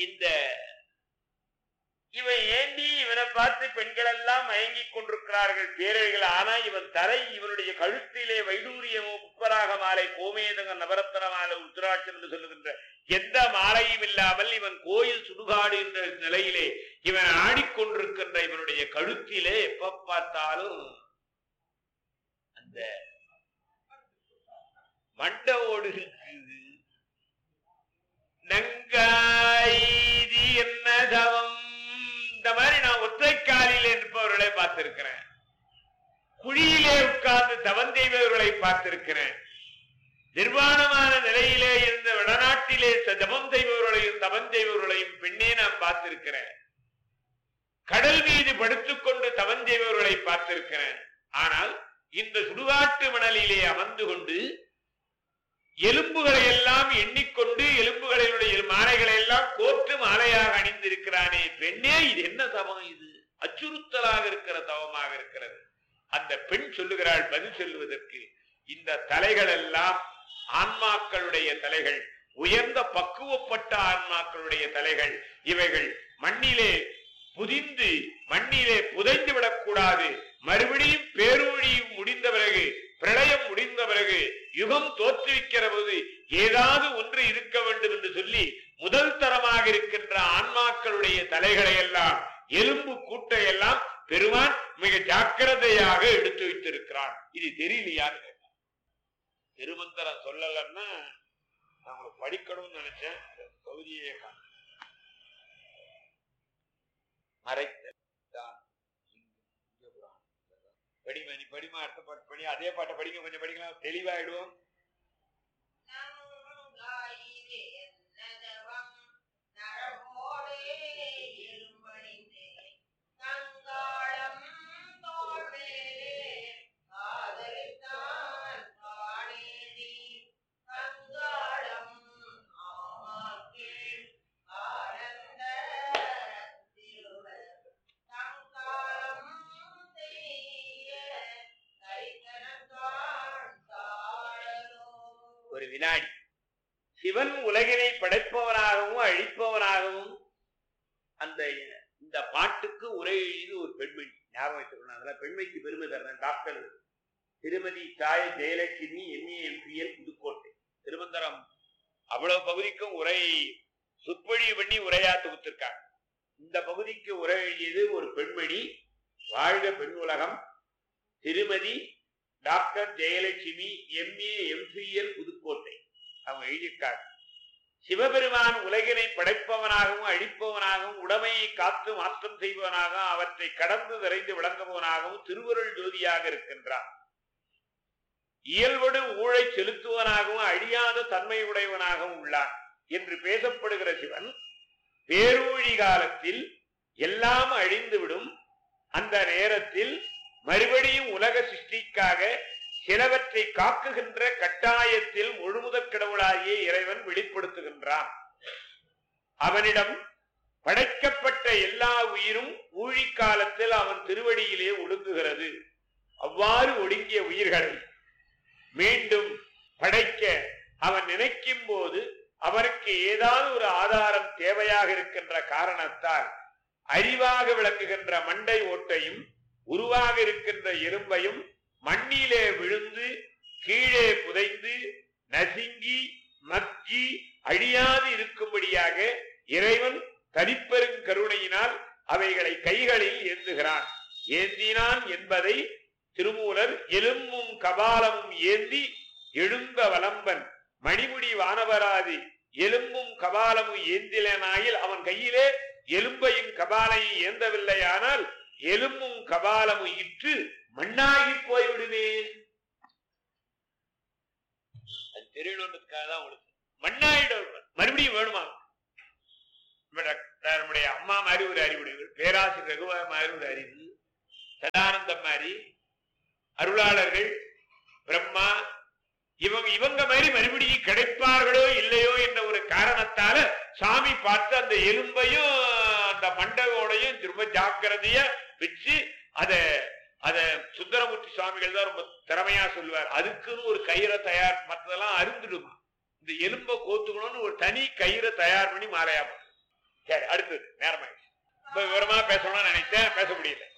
இந்த இவன் ஏந்தி இவனை பார்த்து பெண்கள் எல்லாம் மயங்கிக் கொண்டிருக்கிறார்கள் பேரழிகள் ஆனா இவன் தரை இவனுடைய கழுத்திலே வைடூரியமோ புப்பராக மாலை கோமேதக நவரத்தன மாலை உத்திராட்சம் என்று சொல்லுகின்ற எந்த மாலையும் இல்லாமல் இவன் கோயில் சுடுகாடு என்ற நிலையிலே இவன் ஆடிக்கொண்டிருக்கின்ற இவனுடைய கழுத்திலே எப்ப பார்த்தாலும் அந்த மண்ட ஓடு இருக்குது நங்காய்தி என்ன தவம் இந்த மாதிரி நான் ஒற்றைக்காலில் இருப்பவர்களை பார்த்திருக்கிறேன் குழியிலே உட்கார்ந்து தவம் செய்பவர்களை பார்த்திருக்கிறேன் நிர்வாணமான நிலையிலே இருந்த வடநாட்டிலே தவம் செய்பவர்களையும் தவம் செய்பவர்களையும் பெண்ணே நான் பார்த்திருக்கிறேன் கடல் மீது படுத்துக்கொண்டு தவம் செய்பவர்களை பார்த்திருக்கிறேன் ஆனால் இந்த சுடுகாட்டு மணலிலே அமர்ந்து கொண்டு எலும்புகளை எல்லாம் எண்ணிக்கொண்டு எலும்புகளினுடைய மாலைகளை எல்லாம் கோர்த்து மாலையாக அணிந்திருக்கிறானே பெண்ணே இது என்ன தவம் இது அச்சுறுத்தலாக இருக்கிற தவமாக இருக்கிறது அந்த பெண் சொல்லுகிறாள் பதில் சொல்லுவதற்கு இந்த தலைகள் எல்லாம் ஆன்மாக்களுடைய தலைகள் உயர்ந்த பக்குவப்பட்ட ஆன்மாக்களுடைய தலைகள் இவைகள் மண்ணிலே புதிந்து மண்ணிலே புதைந்து விடக்கூடாது மறுபடியும் பேரொழியும் முடிந்த பிறகு பிரளயம் முடிந்த பிறகு யுகம் தோற்றுவிக்கிற போது ஏதாவது ஒன்று இருக்க வேண்டும் என்று சொல்லி முதல் தரமாக இருக்கின்ற ஆன்மாக்களுடைய தலைகளை எல்லாம் எலும்பு கூட்டை எல்லாம் பெருமான் மிக ஜாக்கிரதையாக எடுத்து வைத்திருக்கிறான் இது தெரியலையான்னு கேட்டான் திருமந்திரம் சொல்லலன்னா நான் உங்களுக்கு படிக்கணும்னு நினைச்சேன் இந்த பகுதியே காணோம். மறைத்தான் இங்க புராணம். படிமா நீ படிமா அடுத்த பாட்டு படி அதே பாட்டை படிங்க கொஞ்சம் படிக்கலாம் தெளிவாயிடுவோம் நங்காயிரே என்னதவம் நரமோடே இரும்பணிந்தே கங்காளம் தோள்மேலே காதலித்தான் காணேடி கங்காளம் ஆமாக்கேள் ஆனந்த திருவர் கங்காளம் செய்ய கைத்தனத்தான் தாழலோ ஒரு வினாடி சிவன் உலகினை படைப்பவனாகவும் அழிப்பவனாகவும் அந்த இந்த பாட்டுக்கு உரை எழுதி ஒரு பெண்மணி ஞாபகம் வைத்துக்கணும் அதெல்லாம் பெண்மைக்கு பெருமை தரேன் டாக்டர் திருமதி தாய ஜெயலட்சுமி எம்ஏ எம்பிஎல் புதுக்கோட்டை திருமந்தரம் அவ்வளவு பகுதிக்கும் உரை சொற்பொழிவு பண்ணி உரையா தொகுத்திருக்காங்க இந்த பகுதிக்கு உரை எழுதியது ஒரு பெண்மணி வாழ்க பெண் உலகம் திருமதி doctor Jayalakshmi M A M Phil Pudukkottai அவங்க எழுதியிருக்காங்க சிவபெருமான் உலகினை படைப்பவனாகவும் அழிப்பவனாகவும் உடமையை காத்து மாற்றம் செய்பவனாகவும் அவற்றை கடந்து விரைந்து விளங்குபவனாகவும் திருவருள் ஜோதியாக இருக்கின்றான் இயல்படு ஊழை செலுத்துவனாகவும் அழியாத தன்மையுடையவனாகவும் உள்ளான் என்று பேசப்படுகிற சிவன் பேரூழி காலத்தில் எல்லாம் அழிந்துவிடும் அந்த நேரத்தில் மறுபடியும் உலக சிருஷ்டிக்காக சிலவற்றை காக்குகின்ற கட்டாயத்தில் முழுமுதற் கடவுளாகிய இறைவன் வெளிப்படுத்துகின்றான் அவனிடம் படைக்கப்பட்ட எல்லா உயிரும் ஊழிக்காலத்தில் அவன் திருவடியிலே ஒடுங்குகிறது அவ்வாறு ஒடுங்கிய உயிர்களை மீண்டும் படைக்க அவன் நினைக்கும் போது அவருக்கு ஏதாவது ஒரு ஆதாரம் தேவையாக இருக்கின்ற காரணத்தால் அறிவாக விளங்குகின்ற மண்டை ஓட்டையும் உருவாக இருக்கின்ற எறும்பையும் மண்ணிலே விழுந்து கீழே புதைந்து நசுங்கி மக்கி அழியாது இருக்கும்படியாக இறைவன் தனிப்பெருங்கருணையினால் அவைகளை கைகளில் ஏந்துகிறான் ஏந்தினான் என்பதை திருமூலர் எலும்பும் கபாலமும் ஏந்தி எழுந்த வலம்பன் மணிமுடி வானவராதி எலும்பும் கபாலமும் ஏந்திலனாயில் அவன் கையிலே எலும்பையும் கபாலையும் ஏந்தவில்லையானால் எலும்பும் கபாலமும் இற்று மண்ணாகி போய்விடுமே அது தெரியணுன்றதுக்காக தான் உங்களுக்கு மண்ணாயிடும் மறுபடியும் வேணுமா நம்மட- நம்முடைய அம்மா மாதிரி ஒரு அறிவுடையவர் பேராசிரியர் ரகுவா மாதிரி ஒரு அறிவு சதானந்தம் மாதிரி அருளாளர்கள் பிரம்மா இவங்க இவங்க மாதிரி மறுபடியும் கிடைப்பார்களோ இல்லையோ என்ற ஒரு காரணத்தால சாமி பார்த்து அந்த எலும்பையும் அந்த மண்டபோடையும் திரும்ப ஜாக்கிரதையா வச்சு அத அத சுந்தரமூர்த்தி சுவாமிகள் தான் ரொம்ப திறமையா சொல்லுவார் அதுக்குன்னு ஒரு கயிறை தயார் மற்றதெல்லாம் அருந்துடுமா இந்த எலும்பை கோத்துக்கணும்னு ஒரு தனி கயிறை தயார் பண்ணி மாலையா பண்ணும். சரி அடுத்தது நேரமாயிடுச்சு ரொம்ப விவரமா பேசணும்னு நினைச்சேன் பேச முடியல